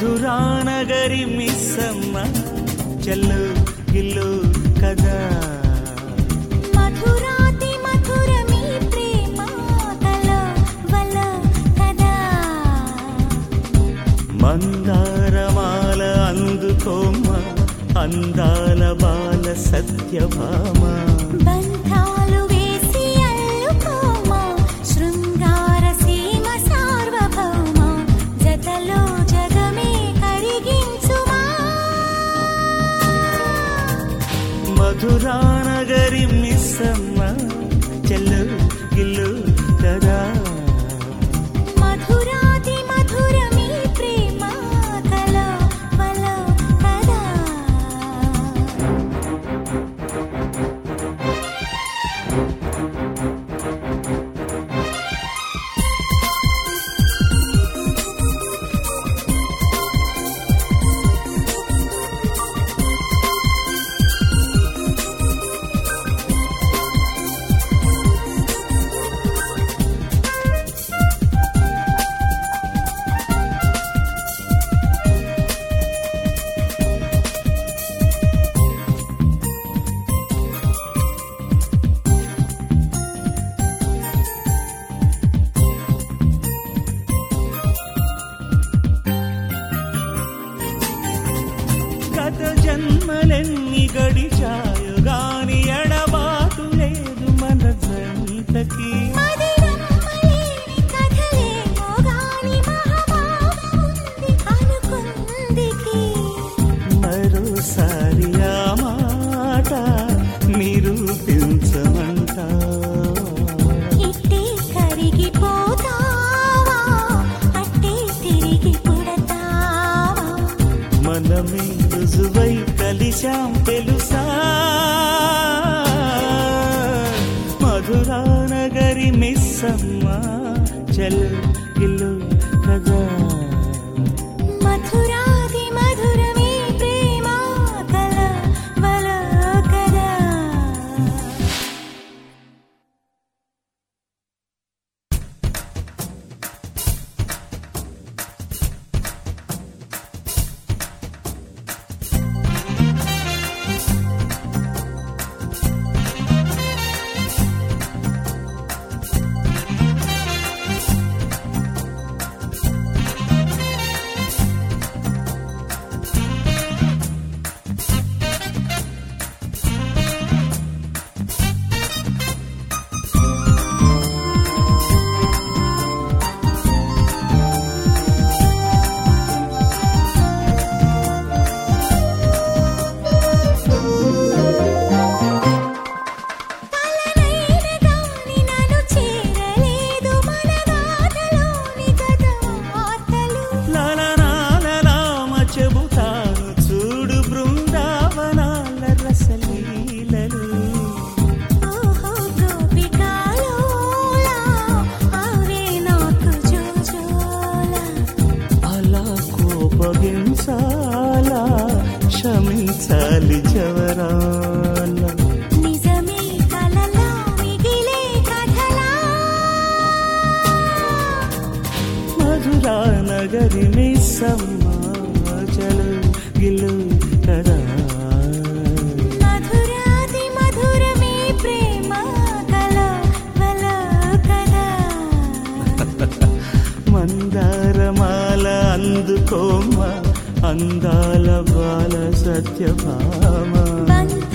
మధురానగరి మిస్సమ్మ చెల్లు గిల్లు కదా మధురాతి మధురమీ ప్రేమ కల వల కదా మందారమాల అందుకోమ్మ అందాల బాల సత్యభామ బంధాలు వేసి అల్లుకోమా శృంగార సీమ సార్వభౌమ జతలో జగమే కరిగించుమా మధురానగరి మిస్సమ్మ చెల్లు గిల్లు కదా మధురాతి మధురమీ ప్రేమ కల వల కదా గత జన్మలెన్ని గడిచాయో గాని ఎడబాటు లేదు మన జంటకి మదిరమ్మలేని కథలేమో గాని మహాభావముంది అనుకుందికి మరోసారి ఆ మాట నిరూపించమంట ఇట్టే కరిగిపోతావా అట్టే తిరిగి పుడతావా మనమే రుజువై కలిశాం తెలుసా మధురానగరి మిస్సమ్మ చెల్ గిల్లు కదా మధురాది మధురమే ప్రేమ కల వల కదా కలనైన గాని నన్ను చేరలేదు మన గాథలోని గత వార్తలు లలనాలలామ చెబుతాను చూడు బృందావనాల రసలీలలు ఓహో గోపికాలోలా అవే నాకు జోజోలా అలా కోపగించాలా క్షమించాలి జవరాల నిజమే కలలా మిగిలే కథలా మధురా నగరి మిస్సమ్మ చలు గిల్లు కదా మధురాది మధురమే ప్రేమ కల వల కదా మందారమాల అందుకోమ్మ అందాల బాల సత్యభామ బంధ